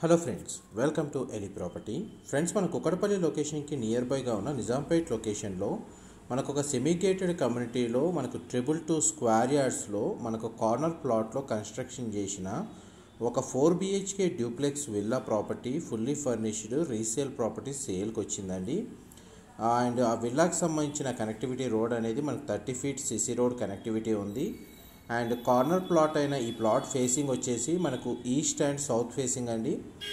hello friends welcome to ఎలి property friends మన కుక్కడపల్లి లొకేషన్కి నియర్ బైగా ఉన్న నిజాంపేట్ లొకేషన్లో మనకు ఒక సెమీగేటెడ్ కమ్యూనిటీలో మనకు ట్రిపుల్ టూ స్క్వేర్ యార్డ్స్లో మనకు కార్నర్ ప్లాట్లో కన్స్ట్రక్షన్ చేసిన ఒక four BHK duplex villa property fully furnished resale property సేల్కి వచ్చిందండి అండ్ ఆ విల్లాకి సంబంధించిన కనెక్టివిటీ రోడ్ అనేది మనకు thirty feet CC road connectivity ఉంది అండ్ కార్నర్ ప్లాట్ అయిన ఈ ప్లాట్ ఫేసింగ్ వచ్చేసి మనకు ఈస్ట్ అండ్ సౌత్ ఫేసింగ్ అండి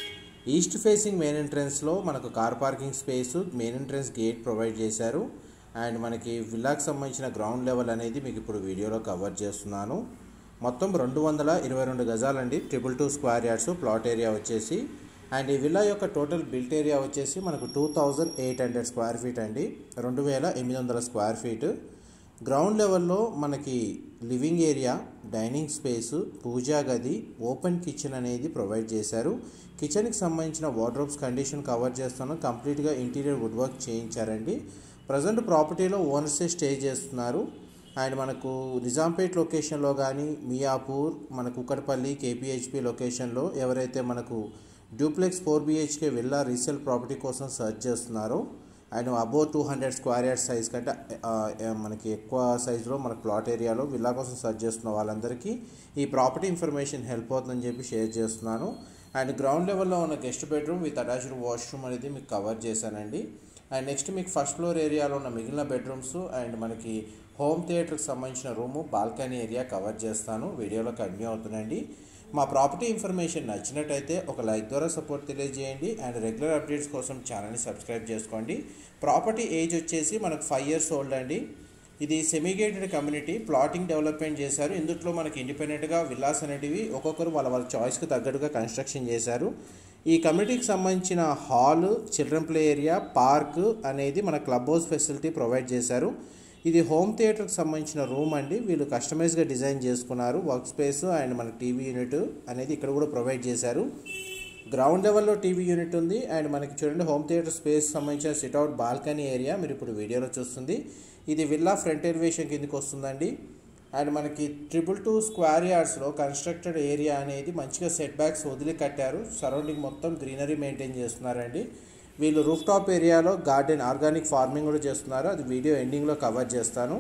ఈస్ట్ ఫేసింగ్ మెయిన్ ఎంట్రన్స్లో మనకు car parking space main entrance gate provide చేశారు అండ్ మనకి విల్లాకి సంబంధించిన గ్రౌండ్ లెవెల్ అనేది మీకు ఇప్పుడు వీడియోలో కవర్ చేస్తున్నాను మొత్తం రెండు వందల ఇరవై రెండు గజాలండి triple two square yards plot area వచ్చేసి అండ్ ఈ విల్లా యొక్క టోటల్ బిల్ట్ ఏరియా వచ్చేసి మనకు two thousand eight hundred square feet అండి రెండు వేల ఎనిమిది వందల స్క్వేర్ ఫీట్ గ్రౌండ్ లెవెల్లో మనకి living area dining space puja గది ఓపెన్ కిచెన్ అనేది ప్రొవైడ్ చేశారు కిచెన్కి సంబంధించిన వార్డ్రోబ్స్ కండిషన్ కవర్ చేస్తాను కంప్లీట్గా ఇంటీరియర్ వుడ్ వర్క్ చేయించారండి ప్రజెంట్ ప్రాపర్టీలో ఓనర్సే స్టే చేస్తున్నారు అండ్ మనకు నిజాంపేట్ లొకేషన్లో కానీ మియాపూర్ మన కుక్కడపల్లి కేపీహెచ్పి లొకేషన్లో ఎవరైతే మనకు duplex four BHK villa resale property కోసం సర్చ్ చేస్తున్నారో and above two hundred square yard size కంటే ఆ, ఆ, మనకి ఎక్కువ సైజులో మన ప్లాట్ ఏరియాలో విల్లా కోసం సర్చ్ చేస్తున్న వాళ్ళందరికీ ఈ ప్రాపర్టీ ఇన్ఫర్మేషన్ హెల్ప్ అవుతుందని చెప్పి షేర్ చేస్తున్నాను అండ్ గ్రౌండ్ లెవెల్లో ఉన్న guest bedroom with attached washroom అనేది మీకు కవర్ చేశానండి అండ్ నెక్స్ట్ మీకు ఫస్ట్ ఫ్లోర్ ఏరియాలో ఉన్న మిగిలిన బెడ్రూమ్స్ అండ్ మనకి హోమ్ థియేటర్కి సంబంధించిన రూము బాల్కనీ ఏరియా కవర్ చేస్తాను వీడియోలో కంటిన్యూ అవుతుందండి మా ప్రాపర్టీ ఇన్ఫర్మేషన్ నచ్చినట్టయితే ఒక లైక్ ద్వారా సపోర్ట్ తెలియజేయండి అండ్ రెగ్యులర్ అప్డేట్స్ కోసం ఛానల్ని సబ్స్క్రైబ్ చేసుకోండి ప్రాపర్టీ ఏజ్ వచ్చేసి మనకు ఫైవ్ ఇయర్స్ ఓల్డ్ అండి ఇది సెమీగేటెడ్ కమ్యూనిటీ ప్లాటింగ్ డెవలప్మెంట్ చేశారు ఇందులో మనకి ఇండిపెండెంట్గా విల్లాస్ అనేటివి ఒక్కొక్కరు వాళ్ళ వాళ్ళ చాయిస్కి తగ్గట్టుగా కన్స్ట్రక్షన్ చేశారు ఈ కమ్యూనిటీకి సంబంధించిన hall children play area park అనేది మన క్లబ్ హౌస్ ఫెసిలిటీ ప్రొవైడ్ చేశారు ఇది హోమ్ థియేటర్కి సంబంధించిన రూమ్ అండి వీళ్ళు కస్టమైజ్గా డిజైన్ చేసుకున్నారు వర్క్ స్పేస్ అండ్ మన టీవీ యూనిట్ అనేది ఇక్కడ కూడా ప్రొవైడ్ చేశారు గ్రౌండ్ లెవెల్లో టీవీ యూనిట్ ఉంది అండ్ మనకి చూడండి హోమ్ థియేటర్ స్పేస్ సంబంధించిన సిట్అవుట్ బాల్కనీ ఏరియా మీరు ఇప్పుడు వీడియోలో చూస్తుంది ఇది విల్లా ఫ్రంట్ ఎలివేషన్ కిందకి వస్తుందండి అండ్ మనకి ట్రిపుల్ టూ స్క్వేర్ యార్డ్స్లో కన్స్ట్రక్టెడ్ ఏరియా అనేది మంచిగా సెట్ బ్యాక్స్ వదిలి కట్టారు సరౌండింగ్ మొత్తం గ్రీనరీ మెయింటైన్ చేస్తున్నారండి వీళ్ళు రూఫ్ టాప్ ఏరియాలో గార్డెన్ ఆర్గానిక్ ఫార్మింగ్ కూడా చేస్తున్నారు అది వీడియో ఎండింగ్లో కవర్ చేస్తాను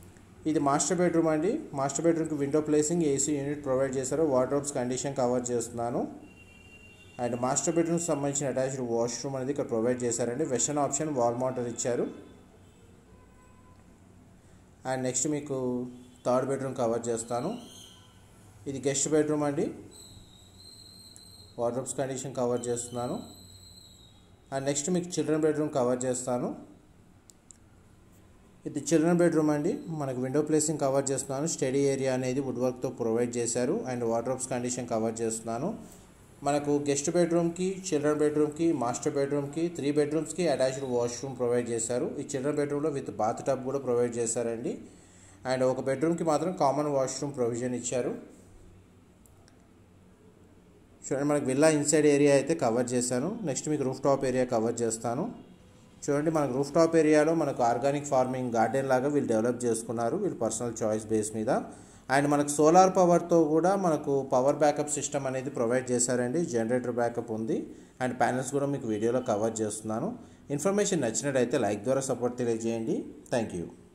ఇది మాస్టర్ బెడ్రూమ్ అండి మాస్టర్ బెడ్రూమ్కి window placing AC unit provide చేశారు వార్డ్రోబ్స్ కండిషన్ కవర్ చేస్తున్నాను అండ్ మాస్టర్ బెడ్రూమ్ సంబంధించిన అటాచ్డ్ వాష్రూమ్ అనేది ఇక్కడ ప్రొవైడ్ చేశారండి వెస్టర్న్ ఆప్షన్ వాల్ మోటర్ ఇచ్చారు అండ్ నెక్స్ట్ మీకు థర్డ్ బెడ్రూమ్ కవర్ చేస్తాను ఇది గెస్ట్ బెడ్రూమ్ అండి వార్డ్రోబ్స్ కండిషన్ కవర్ చేస్తున్నాను అండ్ నెక్స్ట్ మీకు చిల్డ్రన్ బెడ్రూమ్ కవర్ చేస్తాను ఇది చిల్డ్రన్ బెడ్రూమ్ అండి మనకు విండో ప్లేసింగ్ కవర్ చేస్తున్నాను స్టడీ ఏరియా అనేది వుడ్ వర్క్తో ప్రొవైడ్ చేశారు అండ్ వార్డ్రోబ్స్ కండిషన్ కవర్ చేస్తున్నాను మనకు గెస్ట్ బెడ్రూమ్కి చిల్డ్రన్ బెడ్రూమ్కి మాస్టర్ బెడ్రూమ్కి త్రీ బెడ్రూమ్స్కి అటాచ్డ్ వాష్రూమ్ ప్రొవైడ్ చేశారు ఈ చిల్డ్రన్ బెడ్రూమ్లో విత్ బాత్ టబ్ కూడా ప్రొవైడ్ చేశారండి అండ్ ఒక బెడ్రూమ్కి మాత్రం కామన్ వాష్రూమ్ ప్రొవిజన్ ఇచ్చారు చూడండి మనకు విల్లా ఇన్సైడ్ ఏరియా అయితే కవర్ చేశాను నెక్స్ట్ మీకు రూఫ్ టాప్ ఏరియా కవర్ చేస్తాను చూడండి మనకు రూఫ్ టాప్ ఏరియాలో మనకు ఆర్గానిక్ ఫార్మింగ్ గార్డెన్ లాగా వీళ్ళు డెవలప్ చేసుకున్నారు వీళ్ళు పర్సనల్ చాయిస్ బేస్ మీద అండ్ మనకు సోలార్ పవర్తో కూడా మనకు పవర్ బ్యాకప్ సిస్టమ్ అనేది ప్రొవైడ్ చేశారండి జనరేటర్ బ్యాకప్ ఉంది అండ్ ప్యానల్స్ కూడా మీకు వీడియోలో కవర్ చేస్తున్నాను ఇన్ఫర్మేషన్ నచ్చినట్టయితే లైక్ ద్వారా సపోర్ట్ తెలియజేయండి థ్యాంక్ యూ